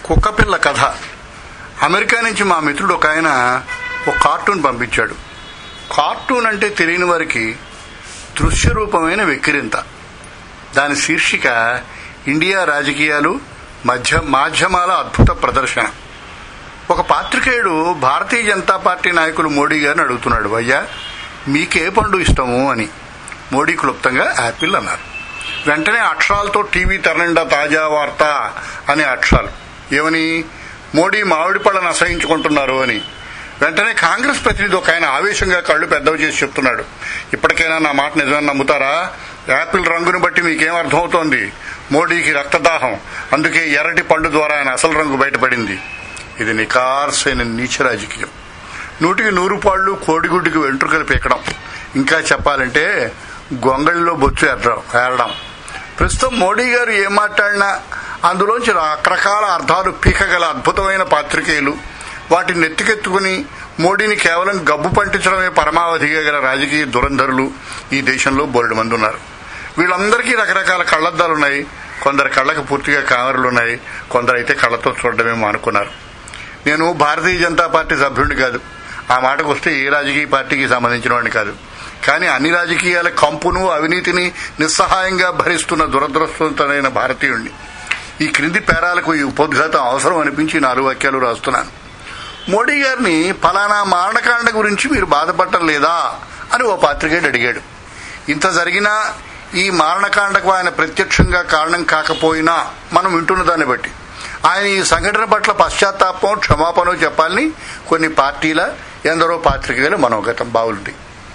కుక్కపిల్ల కథ అమెరికా నుంచి మా మిత్రుడు ఒక ఆయన ఒక కార్టూన్ పంపించాడు కార్టూన్ అంటే తెలియని వారికి దృశ్య రూపమైన వెక్కిరింత దాని శీర్షిక ఇండియా రాజకీయాలు మధ్య మాధ్యమాల అద్భుత ప్రదర్శన ఒక పాత్రికేయుడు భారతీయ జనతా పార్టీ నాయకులు మోడీ గారిని అడుగుతున్నాడు అయ్యా మీకే పండు ఇష్టము అని మోడీ క్లుప్తంగా యాపిల్ అన్నారు వెంటనే అక్షరాలతో టీవీ తెరనిండా తాజా వార్త అనే అక్షరాలు ఏమని మోడీ మామిడి పళ్ళను అసహించుకుంటున్నారు అని వెంటనే కాంగ్రెస్ ప్రతినిధి ఒక ఆయన ఆవేశంగా కళ్ళు పెద్దవి చేసి చెప్తున్నాడు ఇప్పటికైనా నా మాట నిజమని నమ్ముతారా యాపిల్ రంగును బట్టి మీకేం అర్థమవుతోంది మోడీకి రక్తదాహం అందుకే ఎర్రటి పండు ద్వారా ఆయన అసలు రంగు బయటపడింది ఇది నికార్సైన నీచ రాజకీయం నూటికి నూరు పాళ్ళు కోడిగుడ్డికి వెంట్రుకలు పీకడం ఇంకా చెప్పాలంటే గొంగళిలో బొచ్చు ఎర్రడం ఏరడం ప్రస్తుతం మోడీ గారు ఏం మాట్లాడినా అందులోంచి రకరకాల అర్థాలు పీకగల అద్భుతమైన పాత్రికేయులు వాటిని నెత్తికెత్తుకుని మోడీని కేవలం గబ్బు పంటించడమే పరమావధిగా గల రాజకీయ దురంధరులు ఈ దేశంలో బోలెడు మంది ఉన్నారు వీళ్ళందరికీ రకరకాల కళ్లద్దాలున్నాయి కొందరు కళ్ళకు పూర్తిగా కామరులున్నాయి కొందరైతే కళ్ళతో చూడడమే మానుకున్నారు నేను భారతీయ జనతా పార్టీ సభ్యుడిని కాదు ఆ మాటకు వస్తే ఏ రాజకీయ పార్టీకి సంబంధించిన వాడిని కాదు కానీ అన్ని రాజకీయాల కంపును అవినీతిని నిస్సహాయంగా భరిస్తున్న దురదృష్టవంతమైన భారతీయుణ్ణి ఈ క్రింది పేరాలకు ఈ ఉపోద్ఘాతం అవసరం అనిపించి నాలుగు వాక్యాలు రాస్తున్నాను మోడీ గారిని ఫలానా మారణకాండ గురించి మీరు బాధపడటం లేదా అని ఓ పాత్రికేయుడు అడిగాడు ఇంత జరిగినా ఈ మారణకాండకు ఆయన ప్రత్యక్షంగా కారణం కాకపోయినా మనం వింటున్న దాన్ని బట్టి ఆయన ఈ సంఘటన పట్ల పశ్చాత్తాపం క్షమాపణ చెప్పాలని కొన్ని పార్టీల ఎందరో పాత్రికేయుల మనోగతం బాగుంది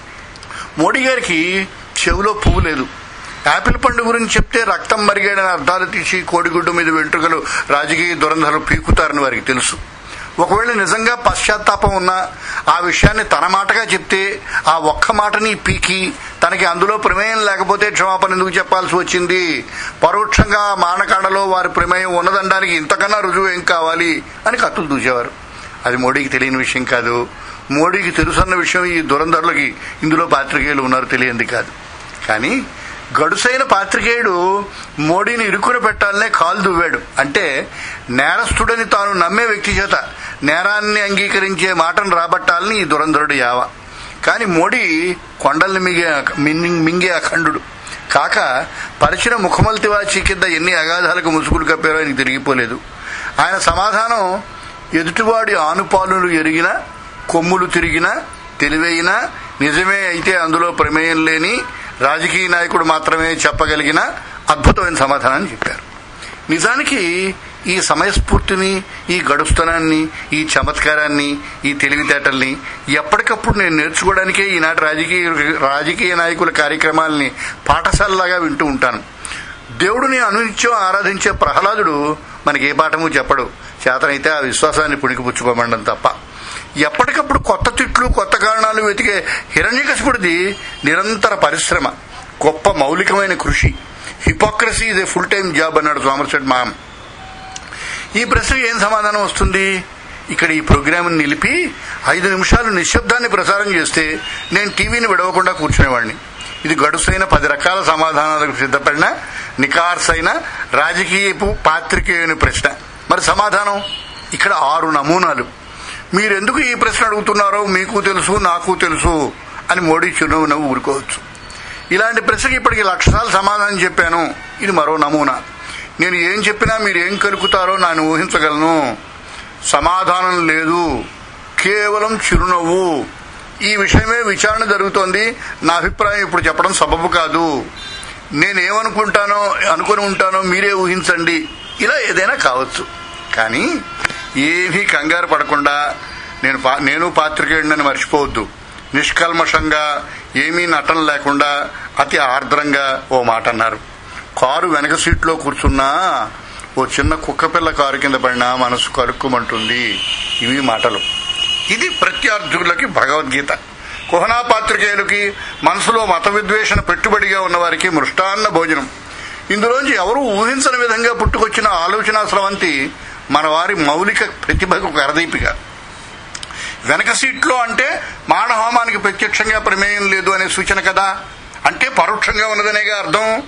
మోడీ గారికి చెవిలో పువ్వు లేదు యాపిల్ పండు గురించి చెప్తే రక్తం మరిగాడని అర్థాలు తీసి కోడిగుడ్డు మీద వెంట్రుకలు రాజకీయ దురంధలు పీకుతారని వారికి తెలుసు ఒకవేళ నిజంగా పశ్చాత్తాపం ఉన్నా ఆ విషయాన్ని తన మాటగా చెప్తే ఆ ఒక్క మాటని పీకి తనకి అందులో ప్రమేయం లేకపోతే క్షమాపణ ఎందుకు చెప్పాల్సి వచ్చింది పరోక్షంగా ఆ మానకాండలో వారి ప్రమేయం ఉన్నదనడానికి ఇంతకన్నా రుజువు ఏం కావాలి అని కత్తులు దూసేవారు అది మోడీకి తెలియని విషయం కాదు మోడీకి తెలుసన్న విషయం ఈ దురంధరులకి ఇందులో పాత్రికేయులు ఉన్నారు తెలియంది కాదు కానీ గడుసైన పాత్రికేయుడు మోడీని ఇరుకున పెట్టాలనే కాలు దువ్వాడు అంటే నేరస్తుడని తాను నమ్మే వ్యక్తి చేత నేరాన్ని అంగీకరించే మాటను రాబట్టాలని ఈ దురంధరుడు యావ కానీ మోడీ కొండల్ని మిగే మింగే అఖండుడు కాక పరిచిన ముఖమల్తి వాచి కింద ఎన్ని అగాధాలకు ముసుగులు కప్పారో ఆయనకి తిరిగిపోలేదు ఆయన సమాధానం ఎదుటివాడి ఆనుపాలులు ఎరిగిన కొమ్ములు తిరిగిన తెలివైన నిజమే అయితే అందులో ప్రమేయం లేని రాజకీయ నాయకుడు మాత్రమే చెప్పగలిగిన అద్భుతమైన సమాధానాన్ని చెప్పారు నిజానికి ఈ సమయస్ఫూర్తిని ఈ గడుస్తనాన్ని ఈ చమత్కారాన్ని ఈ తెలివితేటల్ని ఎప్పటికప్పుడు నేను నేర్చుకోవడానికే ఈనాటి రాజకీయ రాజకీయ నాయకుల కార్యక్రమాల్ని పాఠశాలలాగా వింటూ ఉంటాను దేవుడిని అనునిత్యం ఆరాధించే ప్రహ్లాదుడు మనకి ఏ పాఠము చెప్పడు చేతనైతే ఆ విశ్వాసాన్ని పుణికిపుచ్చుకోమండం తప్ప ఎప్పటికప్పుడు కొత్త తిట్లు కొత్త కారణాలు వెతికే హిరణ్యకశిపుడిది నిరంతర పరిశ్రమ గొప్ప మౌలికమైన కృషి hypocrisy is a full time job అన్నాడు సోమర్సెట్ మామ్ ఈ ప్రశ్నకు ఏం సమాధానం వస్తుంది ఇక్కడ ఈ ప్రోగ్రామ్ నిలిపి ఐదు నిమిషాలు నిశ్శబ్దాన్ని ప్రసారం చేస్తే నేను టీవీని విడవకుండా కూర్చునేవాడిని ఇది గడుసైన పది రకాల సమాధానాలకు సిద్ధపడిన నికార్సైన రాజకీయపు పాత్రికేయుని ప్రశ్న మరి సమాధానం ఇక్కడ ఆరు నమూనాలు మీరెందుకు ఈ ప్రశ్న అడుగుతున్నారో మీకు తెలుసు నాకు తెలుసు అని మోడీ చిరునవ్వు నవ్వు ఊరుకోవచ్చు ఇలాంటి ప్రశ్నకి ఇప్పటికి లక్షసార్లు సమాధానం చెప్పాను ఇది మరో నమూనా నేను ఏం చెప్పినా మీరు ఏం కలుకుతారో నేను ఊహించగలను సమాధానం లేదు కేవలం చిరునవ్వు ఈ విషయమే విచారణ జరుగుతోంది నా అభిప్రాయం ఇప్పుడు చెప్పడం సబబు కాదు నేనేమనుకుంటానో అనుకుని ఉంటానో మీరే ఊహించండి ఇలా ఏదైనా కావచ్చు కానీ ఏమీ కంగారు పడకుండా నేను నేను పాత్రికేయుడిని మర్చిపోవద్దు నిష్కల్మషంగా ఏమీ నటన లేకుండా అతి ఆర్ద్రంగా ఓ మాట అన్నారు కారు వెనక సీట్లో కూర్చున్నా ఓ చిన్న కుక్కపిల్ల కారు కింద పడినా మనసు కరుక్కుమంటుంది ఇవి మాటలు ఇది ప్రత్యర్థులకి భగవద్గీత కుహనా పాత్రికేయులకి మనసులో మత విద్వేషణ పెట్టుబడిగా ఉన్నవారికి మృష్టాన్న భోజనం ఇందులోంచి ఎవరూ ఊహించని విధంగా పుట్టుకొచ్చిన ఆలోచన స్రవంతి మన వారి మౌలిక ప్రతిభకు కరదీపిక వెనక సీట్లో అంటే మానహోమానికి ప్రత్యక్షంగా ప్రమేయం లేదు అనే సూచన కదా అంటే పరోక్షంగా ఉన్నదనేగా అర్థం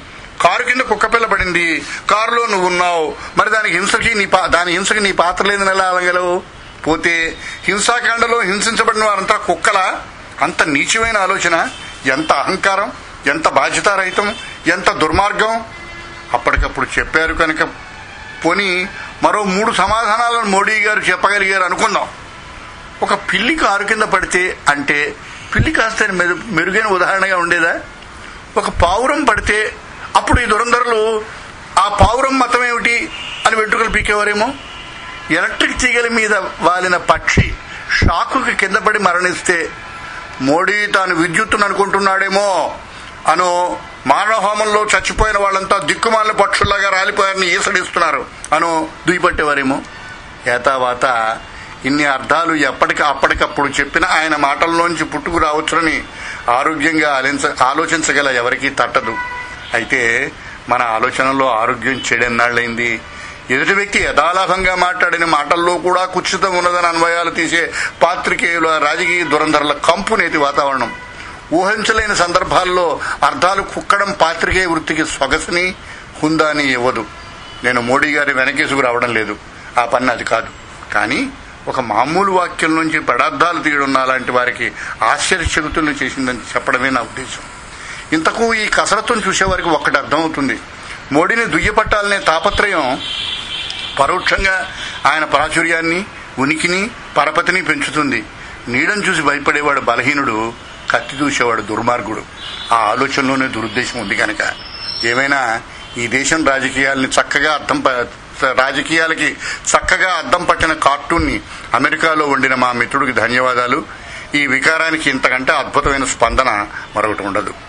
కారు కింద కుక్క పిల్ల పడింది కారులో నువ్వు ఉన్నావు మరి దానికి హింసకి నీ పా దాని హింసకి నీ పాత్ర లేదని ఎలా అనగలవు పోతే హింసాకాండలో హింసించబడిన వారంతా కుక్కల అంత నీచమైన ఆలోచన ఎంత అహంకారం ఎంత బాధ్యతారహితం ఎంత దుర్మార్గం అప్పటికప్పుడు చెప్పారు కనుక పోని మరో మూడు సమాధానాలను మోడీ గారు చెప్పగలిగారు అనుకుందాం ఒక పిల్లి కారు కింద పడితే అంటే పిల్లి కాస్త మెరు మెరుగైన ఉదాహరణగా ఉండేదా ఒక పావురం పడితే అప్పుడు ఈ దురంధరులు ఆ పావురం మతం ఏమిటి అని వెంట్రుకలు పీకేవారేమో ఎలక్ట్రిక్ తీగల మీద వాలిన పక్షి షాకుకి కింద పడి మరణిస్తే మోడీ తాను విద్యుత్తును అనుకుంటున్నాడేమో అను మానవ హోమంలో చచ్చిపోయిన వాళ్ళంతా దిక్కుమాలిన పక్షుల్లాగా రాలిపోయారని ఈసడిస్తున్నారు అను దుయ్యపట్టేవారేమో ఏతావాత ఇన్ని అర్థాలు ఎప్పటికి అప్పటికప్పుడు చెప్పిన ఆయన మాటల్లోంచి పుట్టుకు రావచ్చునని ఆరోగ్యంగా ఆలించ ఆలోచించగల ఎవరికీ తట్టదు అయితే మన ఆలోచనలో ఆరోగ్యం చెడెన్నాళ్ళైంది ఎదుటి వ్యక్తి యథాలాభంగా మాట్లాడిన మాటల్లో కూడా కుచితం ఉన్నదని అన్వయాలు తీసే పాత్రికేయుల రాజకీయ దురంధరుల కంపు నేతి వాతావరణం ఊహించలేని సందర్భాల్లో అర్థాలు కుక్కడం పాత్రికేయ వృత్తికి సొగసుని హుందాని ఇవ్వదు నేను మోడీ గారి వెనకేసుకు రావడం లేదు ఆ పని అది కాదు కానీ ఒక మామూలు వాక్యం నుంచి పదార్థాలు తీయడం అలాంటి వారికి ఆశ్చర్యచకుతులను చేసిందని చెప్పడమే నా ఉద్దేశం ఇంతకు ఈ కసరత్తును చూసేవారికి ఒక్కటి అర్థమవుతుంది మోడీని దుయ్యపట్టాలనే తాపత్రయం పరోక్షంగా ఆయన ప్రాచుర్యాన్ని ఉనికిని పరపతిని పెంచుతుంది నీడను చూసి భయపడేవాడు బలహీనుడు కత్తి చూసేవాడు దుర్మార్గుడు ఆ ఆలోచనలోనే దురుద్దేశం ఉంది కనుక ఏమైనా ఈ దేశం రాజకీయాల్ని చక్కగా అర్థం ప- రాజకీయాలకి చక్కగా అద్దం పట్టిన కార్టూన్ని అమెరికాలో వండిన మా మిత్రుడికి ధన్యవాదాలు ఈ వికారానికి ఇంతకంటే అద్భుతమైన స్పందన మరొకటి ఉండదు